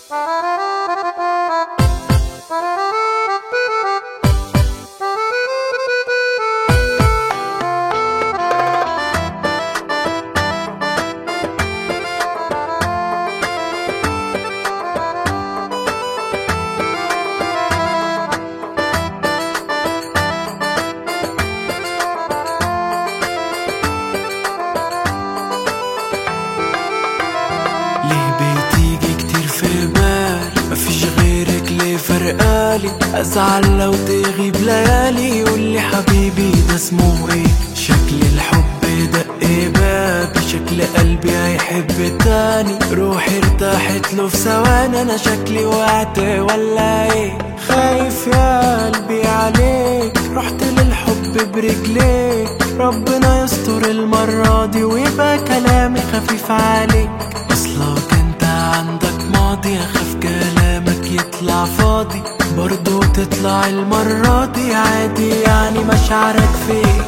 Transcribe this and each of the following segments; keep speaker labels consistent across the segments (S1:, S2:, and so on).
S1: ليه بتيجي كتير في بالي مفيش غيرك ليه فرقالي ازعل لو تغيب ليالي يقولي حبيبي ده اسمه ايه شكل الحب دق بابي شكل قلبي هيحب تاني روحي ارتاحت له في ثواني انا شكلي وقعت ولا ايه خايف يا قلبي عليك رحت للحب برجليك ربنا يستر المرة دي ويبقى كلامي خفيف عليك اصلك انت عندك ماضي اخاف كلامك يطلع فاضي برضو تطلع المرة دي عادي يعني مشاعرك فيك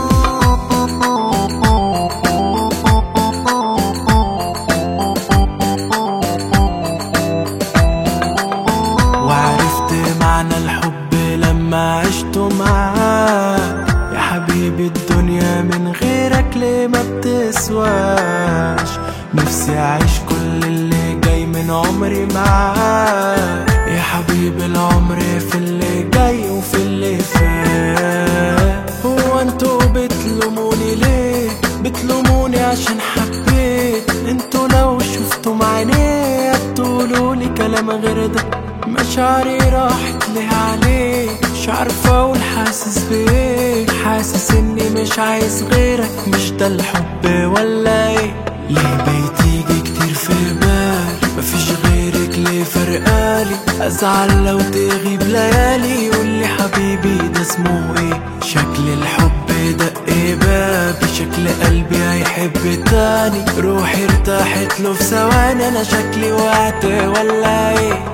S1: وعرفت معنى الحب لما عشت معاك يا حبيبي الدنيا من غيرك ليه ما بتسواش نفسي اعيش كل اللي جاي من عمري معاك يا حبيبي العمر في اللي جاي وفي اللي فات هو انتوا بتلوموني ليه بتلوموني عشان حبيت انتوا لو شفتوا معانيه بتقولولي كلام غير ده مشاعري راحت ليه عليك مش عارفة اقول حاسس بايه حاسس اني مش عايز غيرك مش ده الحب ولا ايه ليه بتيجي كتير في بالي مفيش غيرك ليه فرقالي ازعل لو تغيب ليالي يقولي حبيبي ده اسمه ايه شكل الحب دق بابي شكل قلبي هيحب تاني روحي ارتاحت له في ثواني انا شكلي وقعت ولا ايه